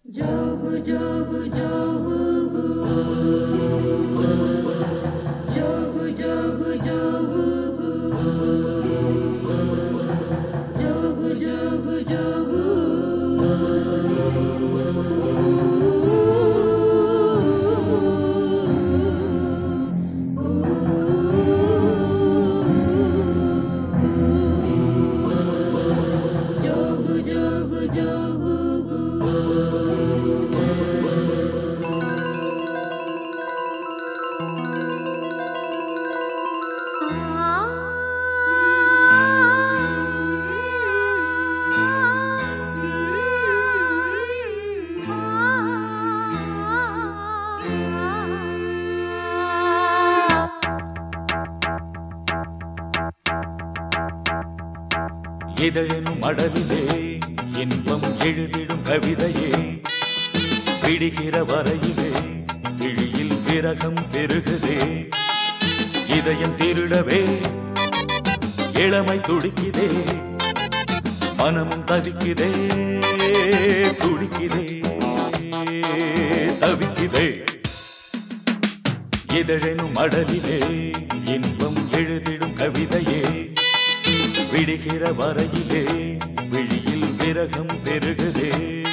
Jogu jogu jogu Jogu jogu jogu Jogu jogu jogu Jogu jogu jogu இதழெனும் மடலிலே இன்பம் எழுதிடும் கவிதையே விடுகிற வரையிலே விழியில் விரகம் பெருகுதே இதயம் திருடவே இளமை துடிக்குதே மனமும் தவிக்குதே துடிக்குதே தவிக்குதே இதழெனும் மடலிலே இன்பம் எழுதிடும் கவிதையே விடுகிற வரையிலே விழியில் விரகம் பெருகுதே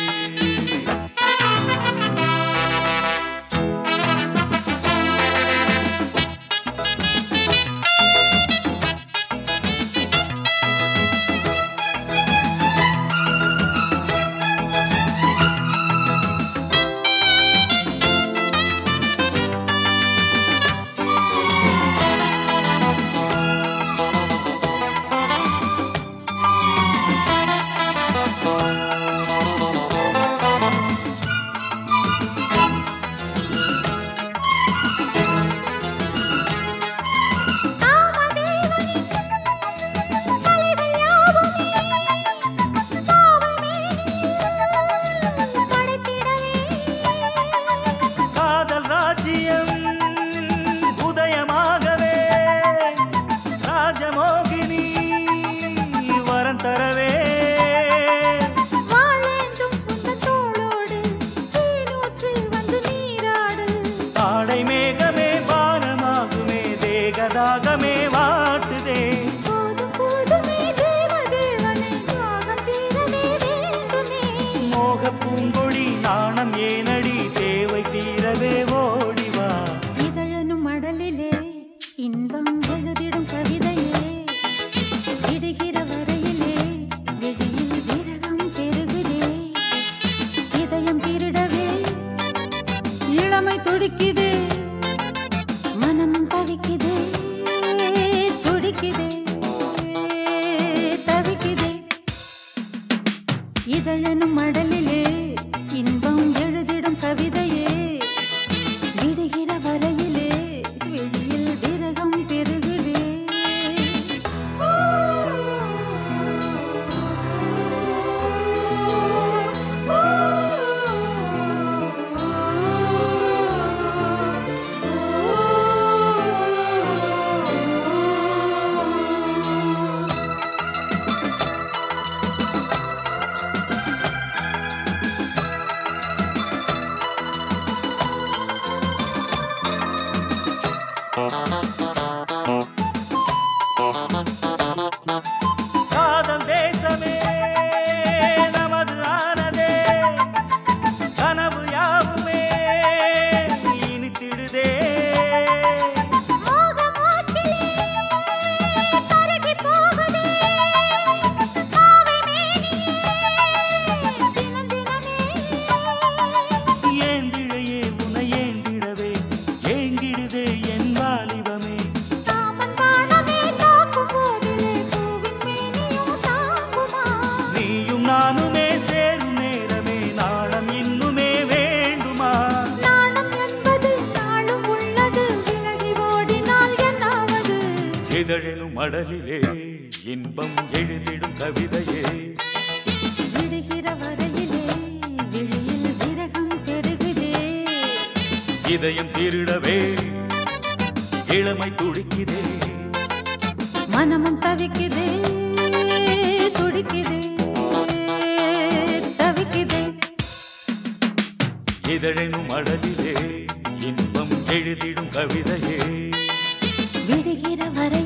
காதல் ராஜ்யம் உதயமாகவே ராஜமோகினி வரம் தரவே ஆடை மேகமே பாரமாகுமே தேகதாகமே வாட்டுதே மோக பூங்கொடி நாணம் ஏனடி தேவை தீரவே ஓடிவா மடலிலே இன்பம் எழுதிடும் கவிதையே விடுகிற வரையிலே விழியில் விரகம் பெருகுதே இதயம் திருடவே இளமை துடிக்குதே மனம் தவிக்குதே துடிக்குதே தவிக்குதே இதழனும் மடலிலே இன்பம் எழுதிடும் கவிதையே விடுகிற வரையிலே வெளியில் விரகம் பெருகுதே காதல் தேசமே நமது ஆனதே கனவு யாவுமே இனித்திடுதே ஏந்திழையே உனை ஏந்திடவே ஏங்கிடுதே என் வாலிபமே நீயும் நானுமே சேரும் நேரமே நாளம் இன்னுமே வேண்டுமா இதழெனும் மடலிலே இன்பம் எழுதிடும் கவிதையே விடுகிற வரையிலே விழியில் விரகம் பெருகுதே இதயம் திருடவே இளமை துடிக்குதே மனமும் தவிக்குதே துடிக்குதே தவிக்குதே இதழெனும் மடலிலே இன்பம் எழுதிடும் கவிதையே விடுகிற வரை